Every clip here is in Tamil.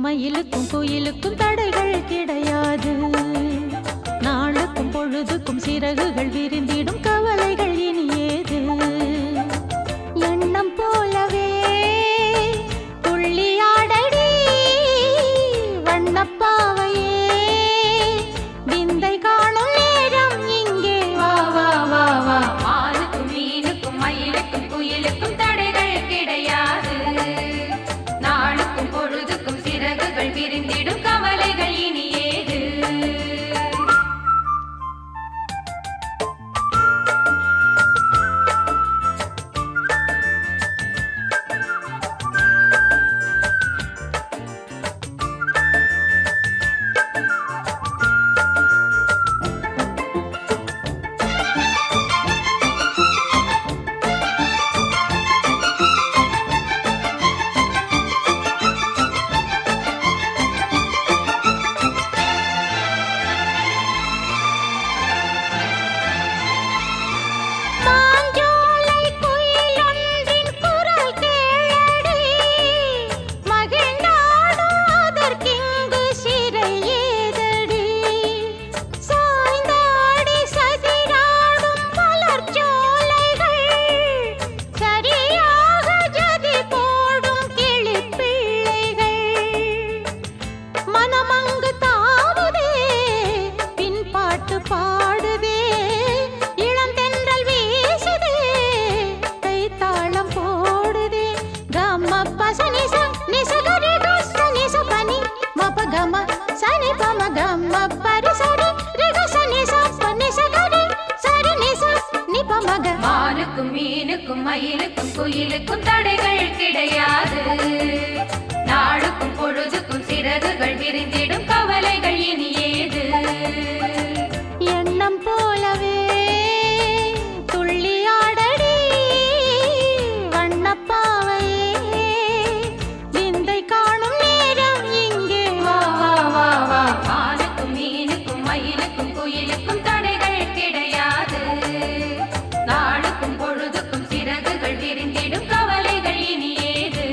மயிலுக்கும் குயிலுக்கும் தடைகள் கிடையாது நாளுக்கும் பொழுதுக்கும் சிறகுகள் விரிந்திடும் கவலைகள் இனி ஏது எண்ணம் போலவே துள்ளியாடடி வண்ணப்பாவையே விந்தை காணும் நேரம் இங்கே வா வா வா வா மானுக்கும் மீனுக்கும் மயிலுக்கும் குயிலுக்கும் தடைகள் கிடையாது நாளுக்கும் பொழுதுக்கும் சிறகுகள் விரிந்திடும் கவலைகள் இனி ஏது மாஞ்சோலை குயிலொன்றின் குரல் கேளடி மகிழ்ந்தாடும் அதற்கிங்கு சிறை ஏதடி சாய்ந்தாடி சதிராடும் மலர்ச்சோலைகள் சரியாக ஜதி போடும் கிளிப்பிள்ளைகள் மனமங்கு தாவுதே பின்பாட்டு பாடுதே இளந்தென்றல் வீசுதே கைத்தாளம் போடுதே கம்ம பசனி ச நிசகரி கச நிச பனி மப கம சனி பம கம்ம பரிசரி ரிக சனி ச பனி சகரி சரி நிச நி பமக மானுக்கும் மீனுக்கும் மயிலுக்கும் குயிலுக்கும் தடைகள் கிடையாது நாளுக்கும் பொழுதுக்கும் சிறகுகள் விரிந்திடும் கவலைகள் இனி ஏது எண்ணம் போலவே துள்ளியாடடி வண்ணப்பாவையே விந்தை காணும் நேரம் இங்கே வா வா வா வா மானுக்கும் மீனுக்கும் மயிலுக்கும் குயிலுக்கும் தடைகள் கிடையாது நாளுக்கும் பொழுதுக்கும் சிறகுகள் விரிந்திடும் கவலைகள் இனி ஏது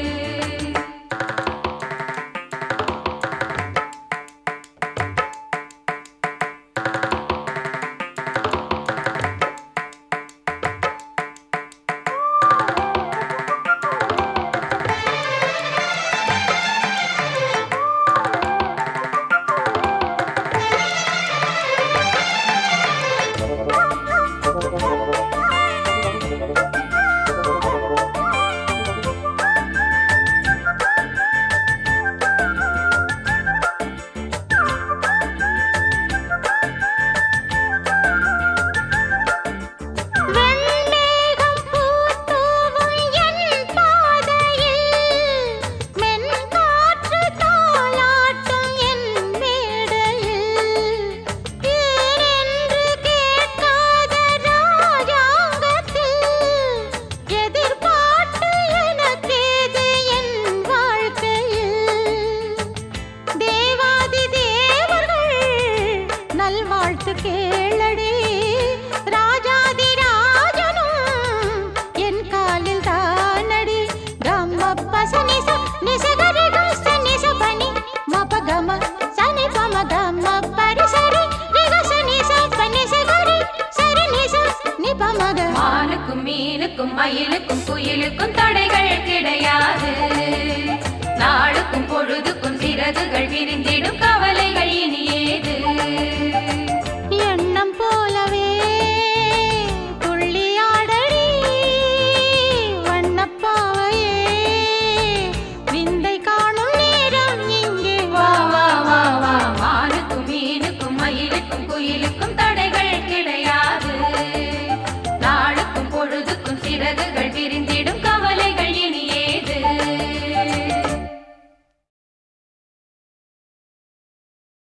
வெண்மேகம் பூத்தூவும் என் பாதையில் மென்காற்று தாலாட்டும் என் மேடையில் ஏனென்று கேட்காத ராஜாங்கத்தில் எதிர்பார்த்து எனக்கேது என் வாழ்க்கையில் தேவாதி தேவர்கள் நல்வாழ்த்து கேளடி ராஜாதி ராஜனும் என் காலில் தானடி கம்ம பசனி ச நிசகரி கச நிச பனி மப கம சனி பம கம பரிசரி ரிகச நிச பனி சகரி சரி நிச நி பமக மானுக்கும் மீனுக்கும் மயிலுக்கும் குயிலுக்கும் தடைகள் கிடையாது நாளுக்கும் பொழுதுக்கும் சிறகுகள் விரிந்திடும்